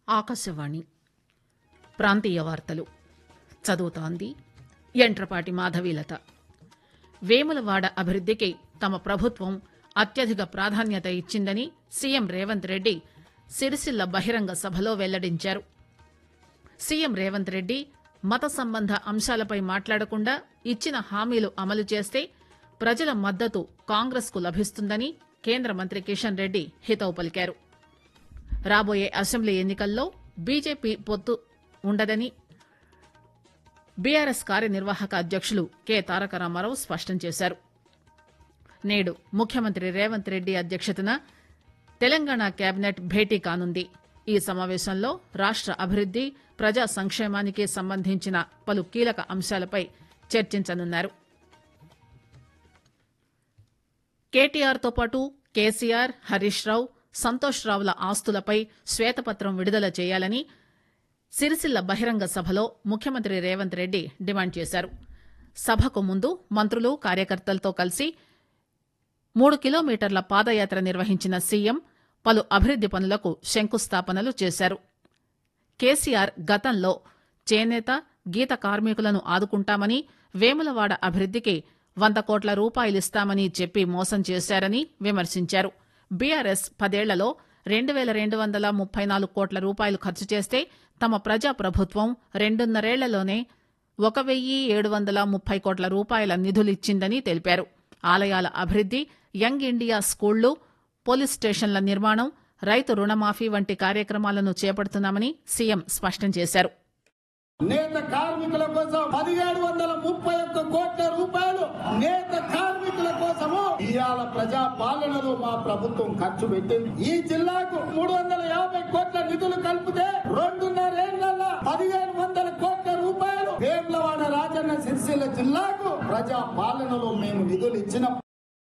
ఆకాశవాణి ప్రాంతీయ వార్తలు చదువుతోంది ఎంట్రపాటి మాధవీలత వేములవాడ అభివృద్దికి తమ ప్రభుత్వం అత్యధిక ప్రాధాన్యత ఇచ్చిందని సీఎం రేవంత్ రెడ్డి సిరిసిల్ల బహిరంగ సభలో వెల్లడించారు సీఎం రేవంత్ రెడ్డి మత సంబంధ అంశాలపై మాట్లాడకుండా ఇచ్చిన హామీలు అమలు చేస్తే ప్రజల మద్దతు కాంగ్రెస్ కు లభిస్తుందని కేంద్ర మంత్రి కిషన్ రెడ్డి హితవు పలికారు రాబోయే అసెంబ్లీ ఎన్నికల్లో బీజేపీ పొత్తు ఉండదని బీఆర్ఎస్ కార్యనిర్వాహక అధ్యక్షులు కె తారక రామారావు స్పష్టం చేశారు నేడు ముఖ్యమంత్రి రేవంత్ రెడ్డి అధ్యక్షతన తెలంగాణ కేబినెట్ భేటీ కానుంది ఈ సమావేశంలో రాష్ట అభివృద్ది ప్రజా సంక్షేమానికి సంబంధించిన పలు కీలక అంశాలపై చర్చించనున్నారు కేటీఆర్ తో పాటు కేసీఆర్ హరీష్ రావు సంతోష్ రావుల ఆస్తులపై శ్వేతపత్రం విడుదల చేయాలని సిరిసిల్ల బహిరంగ సభలో ముఖ్యమంత్రి రేవంత్ రెడ్డి డిమాండ్ చేశారు సభకు ముందు మంత్రులు కార్యకర్తలతో కలిసి మూడు కిలోమీటర్ల పాదయాత్ర నిర్వహించిన సీఎం పలు అభివృద్ది పనులకు శంకుస్థాపనలు చేశారు కేసీఆర్ గతంలో చేనేత గీత కార్మికులను ఆదుకుంటామని వేములవాడ అభివృద్దికి వంద కోట్ల రూపాయలిస్తామని చెప్పి మోసం చేశారని విమర్శించారు బీఆర్ఎస్ పదేళ్లలో రెండు పేల రెండు వందల ముప్పై నాలుగు కోట్ల రూపాయలు ఖర్చు చేస్తే తమ ప్రజా ప్రభుత్వం రెండున్నరేళ్లలోనే ఒక వెయ్యి ఏడు వందల ముప్పై కోట్ల రూపాయల నిధులిచ్చిందని తెలిపారు ఆలయాల అభివృద్ది యంగ్ ఇండియా స్కూళ్లు పోలీస్ స్టేషన్ల నిర్మాణం రైతు రుణమాఫీ వంటి కార్యక్రమాలను చేపడుతున్నామని సీఎం స్పష్టం చేశారు నేత కార్మికుల కోసం పదిహేడు వందల ముప్పై ఒక్క కోట్ల రూపాయలు నేత కార్మికుల కోసము ఇవాళ ప్రజా పాలనలో మా ప్రభుత్వం ఖర్చు పెట్టింది ఈ జిల్లాకు మూడు వందల యాభై కోట్ల నిధులు కలిపితే రెండున్నరేళ్లలో పదిహేను వందల కోట్ల రూపాయలు వేములవాడ రాజన్న సిరిసిల్ల జిల్లాకు ప్రజా పాలనలో మేము నిధులు ఇచ్చినాం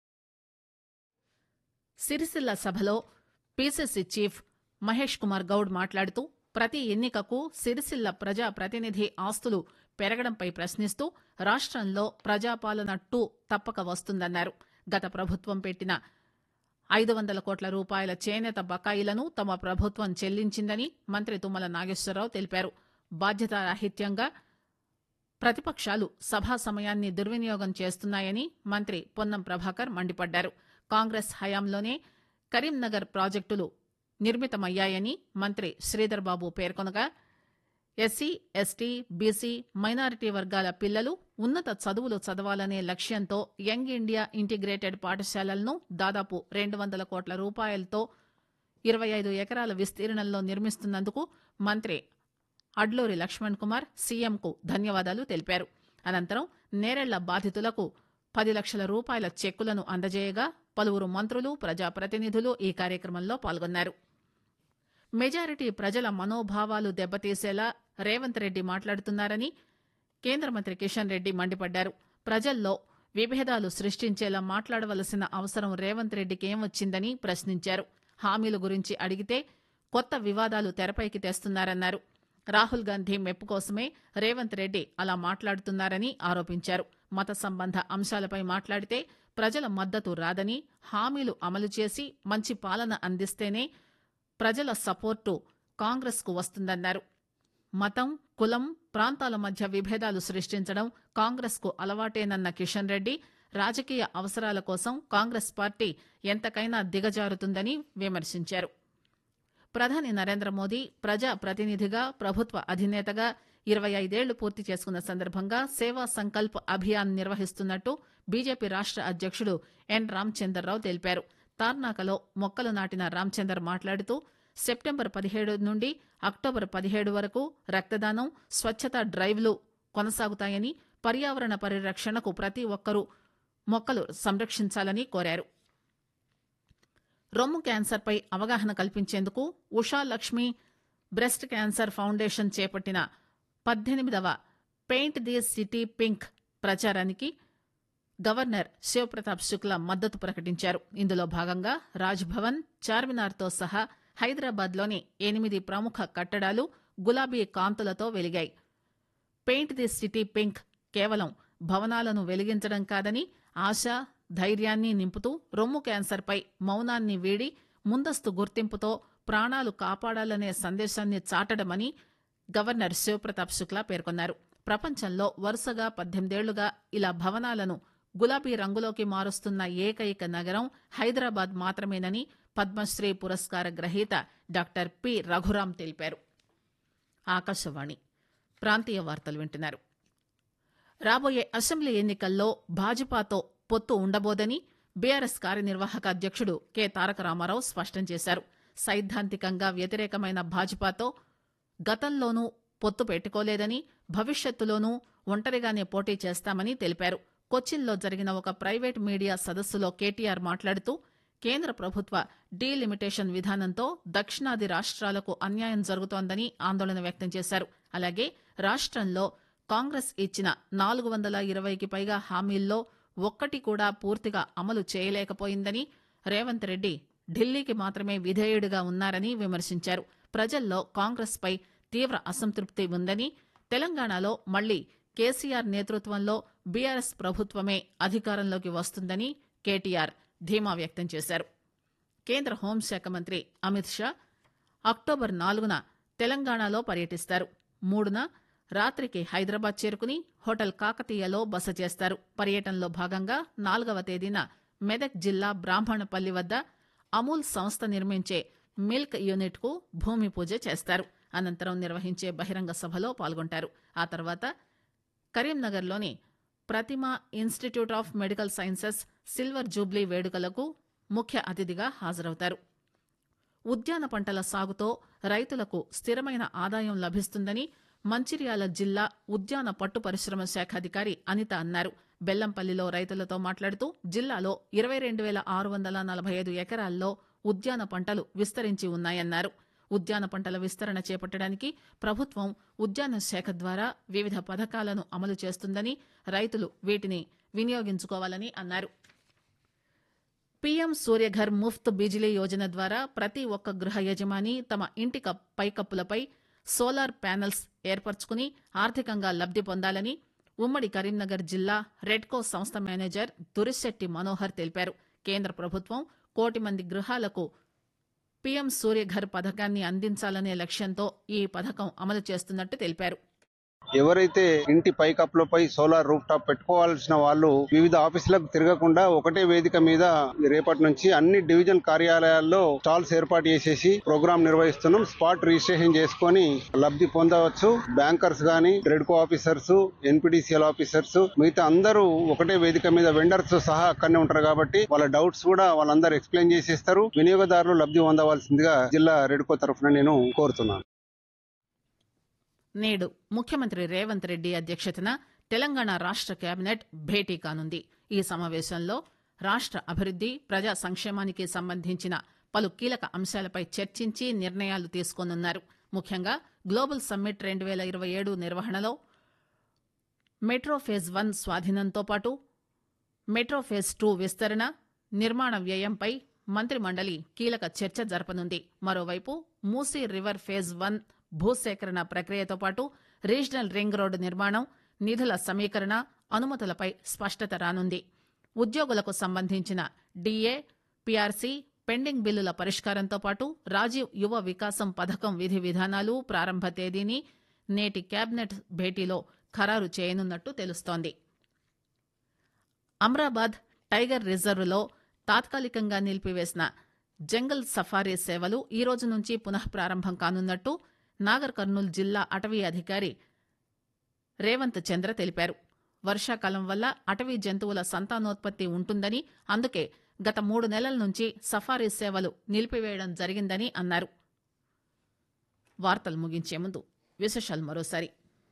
సిరిసిల్ల సభలో పీసీసీ చీఫ్ మహేష్ కుమార్ గౌడ్ మాట్లాడుతూ ప్రతి ఎన్నికకు సిరిసిల్ల ప్రజా ప్రతినిధి ఆస్తులు పెరగడంపై ప్రశ్నిస్తూ రాష్టంలో ప్రజాపాలన టూ తప్పక వస్తుందన్నారు గత ప్రభుత్వం పెట్టిన ఐదు వందల కోట్ల రూపాయల చేనేత బకాయిలను తమ ప్రభుత్వం చెల్లించిందని మంత్రి తుమ్మల నాగేశ్వరరావు తెలిపారు బాధ్యతారాహిత్యంగా ప్రతిపక్షాలు సభా సమయాన్ని దుర్వినియోగం చేస్తున్నాయని మంత్రి పొన్నం ప్రభాకర్ మండిపడ్డారు కాంగ్రెస్ హయాంలోనే కరీంనగర్ ప్రాజెక్టులు నిర్మితమయ్యాయని మంత్రి శ్రీధర్ బాబు పేర్కొనగా ఎస్సీ ఎస్టీ బీసీ మైనారిటీ వర్గాల పిల్లలు ఉన్నత చదువులు చదవాలనే లక్ష్యంతో యంగ్ ఇండియా ఇంటిగ్రేటెడ్ పాఠశాలలను దాదాపు రెండు వందల కోట్ల రూపాయలతో ఇరవై ఐదు ఎకరాల విస్తీర్ణంలో నిర్మిస్తున్నందుకు మంత్రి అడ్లూరి లక్ష్మణ్ కుమార్ సీఎంకు ధన్యవాదాలు తెలిపారు అనంతరం నేరెళ్ల బాధితులకు పది లక్షల రూపాయల చెక్కులను అందజేయగా పలువురు మంత్రులు ప్రజాప్రతినిధులు ఈ కార్యక్రమంలో పాల్గొన్నారు మెజారిటీ ప్రజల మనోభావాలు దెబ్బతీసేలా రేవంత్ రెడ్డి మాట్లాడుతున్నారని కేంద్ర మంత్రి కిషన్ రెడ్డి మండిపడ్డారు ప్రజల్లో విభేదాలు సృష్టించేలా మాట్లాడవలసిన అవసరం రేవంత్ రెడ్డికి ఏం వచ్చిందని ప్రశ్నించారు హామీల గురించి అడిగితే కొత్త వివాదాలు తెరపైకి తెస్తున్నారన్నారు రాహుల్ గాంధీ మెప్పు కోసమే రేవంత్ రెడ్డి అలా మాట్లాడుతున్నారని ఆరోపించారు మత సంబంధ అంశాలపై మాట్లాడితే ప్రజల మద్దతు రాదని హామీలు అమలు చేసి మంచి పాలన అందిస్తేనే ప్రజల సపోర్టు కాంగ్రెస్ కు వస్తుందన్నారు మతం కులం ప్రాంతాల మధ్య విభేదాలు సృష్టించడం కాంగ్రెస్ కు అలవాటేనన్న కిషన్ రెడ్డి రాజకీయ అవసరాల కోసం కాంగ్రెస్ పార్టీ ఎంతకైనా దిగజారుతుందని విమర్శించారు ప్రధాని నరేంద్ర మోదీ ప్రజా ప్రతినిధిగా ప్రభుత్వ అధినేతగా ఇరవై ఐదేళ్లు పూర్తి చేసుకున్న సందర్భంగా సేవా సంకల్ప్ అభియాన్ నిర్వహిస్తున్నట్టు బీజేపీ రాష్ట అధ్యక్షుడు ఎన్ రామచందర్రావు తెలిపారు తార్నాకలో మొక్కలు నాటిన రామచందర్ మాట్లాడుతూ సెప్టెంబర్ పదిహేడు నుండి అక్టోబర్ పదిహేడు వరకు రక్తదానం స్వచ్ఛత డ్రైవ్లు కొనసాగుతాయని పర్యావరణ పరిరక్షణకు ప్రతి ఒక్కరూ మొక్కలు సంరక్షించాలని కోరారు రొమ్ము క్యాన్సర్పై అవగాహన కల్పించేందుకు Usha Lakshmi breast cancer foundation చేపట్టిన పద్దెనిమిదవ పెయింట్ ది సిటీ పింక్ ప్రచారానికి గవర్నర్ శివప్రతాప్ శుక్లా మద్దతు ప్రకటించారు ఇందులో భాగంగా రాజ్భవన్ చార్మినార్తో సహా హైదరాబాద్లోని ఎనిమిది ప్రముఖ కట్టడాలు గులాబీ కాంతులతో వెలిగాయి పెయింట్ ది సిటీ పింక్ కేవలం భవనాలను వెలిగించడం కాదని ఆశ ధైర్యాన్ని నింపుతూ రొమ్ము క్యాన్సర్పై మౌనాన్ని వీడి ముందస్తు గుర్తింపుతో ప్రాణాలు కాపాడాలనే సందేశాన్ని చాటడమని గవర్నర్ శివప్రతాప్ శుక్లా పేర్కొన్నారు ప్రపంచంలో వరుసగా పద్దెనిమిదేళ్లుగా ఇలా భవనాలను గులాబీ రంగులోకి మారుస్తున్న ఏకైక నగరం హైదరాబాద్ మాత్రమేనని పద్మశ్రీ పురస్కార గ్రహీత డాక్టర్ పి రఘురాం తెలిపారు ఆకాశవాణి ప్రాంతీయ వార్తలు వింటున్నారు రాబోయే అసెంబ్లీ ఎన్నికల్లో భాజపాతో పొత్తు ఉండబోదని బీఆర్ఎస్ కార్యనిర్వాహక అధ్యక్షుడు కె తారక రామారావు స్పష్టం చేశారు సైద్ధాంతికంగా వ్యతిరేకమైన భాజపాతో గతంలోనూ పొత్తు పెట్టుకోలేదని భవిష్యత్తులోనూ ఒంటరిగానే పోటీ చేస్తామని తెలిపారు కొచ్చిన్లో జరిగిన ఒక ప్రైవేట్ మీడియా సదస్సులో కేటీఆర్ మాట్లాడుతూ కేంద్ర ప్రభుత్వ డీలిమిటేషన్ విధానంతో దక్షిణాది రాష్ట్రాలకు అన్యాయం జరుగుతోందని ఆందోళన వ్యక్తం చేశారు అలాగే రాష్ట్రంలో కాంగ్రెస్ ఇచ్చిన నాలుగు వందల ఇరవైకి పైగా హామీల్లో ఒక్కటి కూడా పూర్తిగా అమలు చేయలేకపోయిందని రేవంత్ రెడ్డి ఢిల్లీకి మాత్రమే విధేయుడిగా ఉన్నారని విమర్శించారు ప్రజల్లో కాంగ్రెస్ పై తీవ్ర అసంతృప్తి ఉందని తెలంగాణలో మళ్లీ కేసీఆర్ నేతృత్వంలో బీఆర్ఎస్ ప్రభుత్వమే అధికారంలోకి వస్తుందని కేటీఆర్ ధీమా వ్యక్తం చేశారు కేంద్ర హోంశాఖ మంత్రి అమిత్ షా అక్టోబర్ నాలుగున తెలంగాణలో పర్యటిస్తారు మూడున రాత్రికి హైదరాబాద్ చేరుకుని హోటల్ కాకతీయలో బస చేస్తారు పర్యటనలో భాగంగా నాలుగవ తేదీన మెదక్ జిల్లా బ్రాహ్మణపల్లి వద్ద అమూల్ సంస్థ నిర్మించే మిల్క్ యూనిట్ కు భూమి పూజ చేస్తారు అనంతరం నిర్వహించే బహిరంగ సభలో పాల్గొంటారు ఆ తర్వాత కరీంనగర్లోని Prathima institute of medical sciences silver jubilee వేడుకలకు ముఖ్య అతిథిగా హాజరవుతారు ఉద్యాన పంటల సాగుతో రైతులకు స్థిరమైన ఆదాయం లభిస్తుందని మంచిర్యాల జిల్లా ఉద్యాన పట్టు పరిశ్రమ శాఖ అధికారి అనిత అన్నారు బెల్లంపల్లిలో రైతులతో మాట్లాడుతూ జిల్లాలో ఇరవై రెండు వేల ఆరు వందల నలభై ఐదు ఎకరాల్లో ఉద్యాన పంటలు విస్తరించి ఉన్నాయన్నారు ఉద్యాన పంటల విస్తరణ చేపట్టడానికి ప్రభుత్వం ఉద్యాన శాఖ ద్వారా వివిధ పథకాలను అమలు చేస్తుందని రైతులు వీటిని వినియోగించుకోవాలని అన్నారు పీఎం సూర్యఘర్ ముఫ్త్ బిజిలీ యోజన ద్వారా ప్రతి ఒక్క గృహ యజమాని తమ ఇంటి కప్- పైకప్పులపై సోలార్ ప్యానెల్స్ ఏర్పరచుకుని ఆర్థికంగా లబ్ది పొందాలని ఉమ్మడి కరీంనగర్ జిల్లా రెడ్కో సంస్థ మేనేజర్ దురిశెట్టి మనోహర్ తెలిపారు కేంద్ర ప్రభుత్వం కోటి మంది గృహాలకు పీఎం సూర్యఘర్ పథకాన్ని అందించాలనే లక్ష్యంతో ఈ పథకం అమలు చేస్తున్నట్టు తెలిపారు ఎవరైతే ఇంటి పైకప్పులపై సోలార్ రూఫ్ టాప్ పెట్టుకోవాల్సిన వాళ్ళు వివిధ ఆఫీసులకు తిరగకుండా ఒకటే వేదిక మీద రేపటి నుంచి అన్ని డివిజన్ కార్యాలయాల్లో స్టాల్స్ ఏర్పాటు చేసేసి ప్రోగ్రామ్ నిర్వహిస్తున్నాం స్పాట్ రిజిస్ట్రేషన్ చేసుకొని లబ్ధి పొందవచ్చు బ్యాంకర్స్ గాని రెడ్కో ఆఫీసర్స్ ఎన్పిడిసిఎల్ ఆఫీసర్స్ మిగతా అందరూ ఒకటే వేదిక మీద వెండర్స్ సహా అక్కడనే ఉంటారు కాబట్టి వాళ్ళ డౌట్స్ కూడా వాళ్ళందరూ ఎక్స్ప్లెయిన్ చేసేస్తారు వినియోగదారులు లబ్ధి పొందవలసిందిగా జిల్లా రెడ్కో తరఫున నేను కోరుతున్నాను నేడు ముఖ్యమంత్రి రేవంత్ రెడ్డి అధ్యక్షతన తెలంగాణ రాష్ట కేబినెట్ భేటీ కానుంది ఈ సమావేశంలో రాష్ట అభివృద్ది ప్రజా సంక్షేమానికి సంబంధించిన పలు కీలక అంశాలపై చర్చించి నిర్ణయాలు తీసుకోనున్నారు ముఖ్యంగా గ్లోబల్ సమ్మిట్ రెండు వేల ఇరవై ఏడు నిర్వహణలో మెట్రో ఫేజ్ వన్ స్వాధీనంతో పాటు మెట్రో ఫేజ్ టూ విస్తరణ నిర్మాణ వ్యయంపై మంత్రి మండలి కీలక చర్చ జరపనుంది మరోవైపు మూసీ రివర్ ఫేజ్ వన్ భూసేకరణ ప్రక్రియతో పాటు రీజనల్ రింగ్ రోడ్డు నిర్మాణం నిధుల సమీకరణ అనుమతులపై స్పష్టత రానుంది ఉద్యోగులకు సంబంధించిన డీఏ పీఆర్సీ పెండింగ్ బిల్లుల పరిష్కారంతో పాటు రాజీవ్ యువ వికాసం పథకం విధి విధానాలు ప్రారంభ తేదీని నేటి కేబినెట్ భేటీలో ఖరారు చేయనున్నట్టు తెలుస్తోంది అమ్రాబాద్ టైగర్ రిజర్వ్లో తాత్కాలికంగా నిలిపివేసిన జంగల్ సఫారీ సేవలు ఈ రోజు నుంచి పునః ప్రారంభం కానున్నట్టు నాగర్ కర్నూల్ జిల్లా అటవీ అధికారి రేవంత్ చంద్ర తెలిపారు వర్షాకాలం వల్ల అటవీ జంతువుల సంతానోత్పత్తి ఉంటుందని అందుకే గత మూడు నెలల నుంచి సఫారీ సేవలు నిలిపివేయడం జరిగిందని అన్నారు వార్తలు ముగించే ముందు విశేషాలు మరోసారి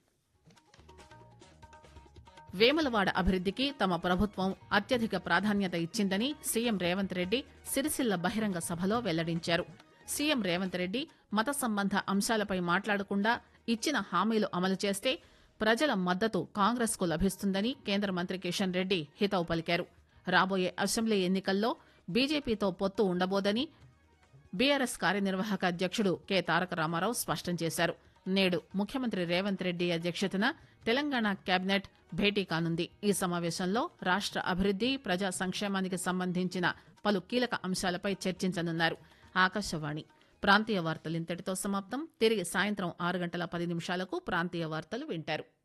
వేములవాడ అభివృద్దికి తమ ప్రభుత్వం అత్యధిక ప్రాధాన్యత ఇచ్చిందని సీఎం రేవంత్ రెడ్డి సిరిసిల్ల బహిరంగ సభలో వెల్లడించారు సీఎం రేవంత్ రెడ్డి మత సంబంధ అంశాలపై మాట్లాడకుండా ఇచ్చిన హామీలు అమలు చేస్తే ప్రజల మద్దతు కాంగ్రెస్ కు లభిస్తుందని కేంద్ర మంత్రి కిషన్ రెడ్డి హితవు పలికారు రాబోయే అసెంబ్లీ ఎన్నికల్లో బీజేపీతో పొత్తు ఉండబోదని బీఆర్ఎస్ కార్యనిర్వాహక అధ్యక్షుడు కె తారక రామారావు స్పష్టం చేశారు నేడు ముఖ్యమంత్రి రేవంత్ రెడ్డి అధ్యక్షతన తెలంగాణ కేబినెట్ భేటీ కానుంది ఈ సమావేశంలో రాష్ట అభివృద్ది ప్రజా సంక్షేమానికి సంబంధించిన పలు కీలక అంశాలపై చర్చించనున్నారు ఆకాశవాణి ప్రాంతీయ వార్తలు ఇంతటితో సమాప్తం తిరిగి సాయంత్రం ఆరు గంటల పది నిమిషాలకు ప్రాంతీయ వార్తలు వింటారు